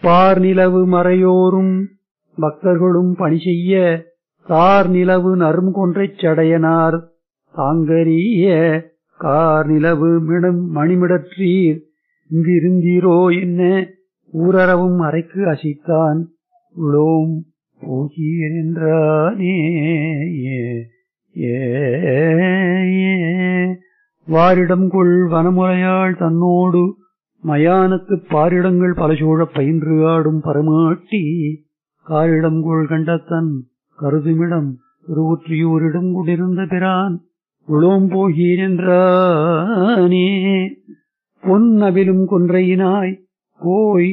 பார் நிலவு மறையோரும் பக்தர்களும் பணி செய்ய தார் நிலவு நரும் கொன்றைச் சடையனார் தாங்கரிய கார் நிலவு மிடம் மணிமிடற்றீர் இங்கிருந்தீரோ என்ன ஊரறவும் அறைக்கு அசைத்தான் உளோம் போகீர் என்றானே ஏ, ஏ, ஏ. வாரிடம் கொள் வனமுறையாள் தன்னோடு மயானத்துப் பாரிடங்கள் பல சூழப் பயின்று ஆடும் பரமாட்டி காரிடம் கொள் கண்டத்தன் கருதுமிடம் திருவுற்றியூரிடம் கொண்டிருந்த பிரான் உளோம் போகீர் என்றானே பொன்னவிலும் கொன்றையினாய் கோய்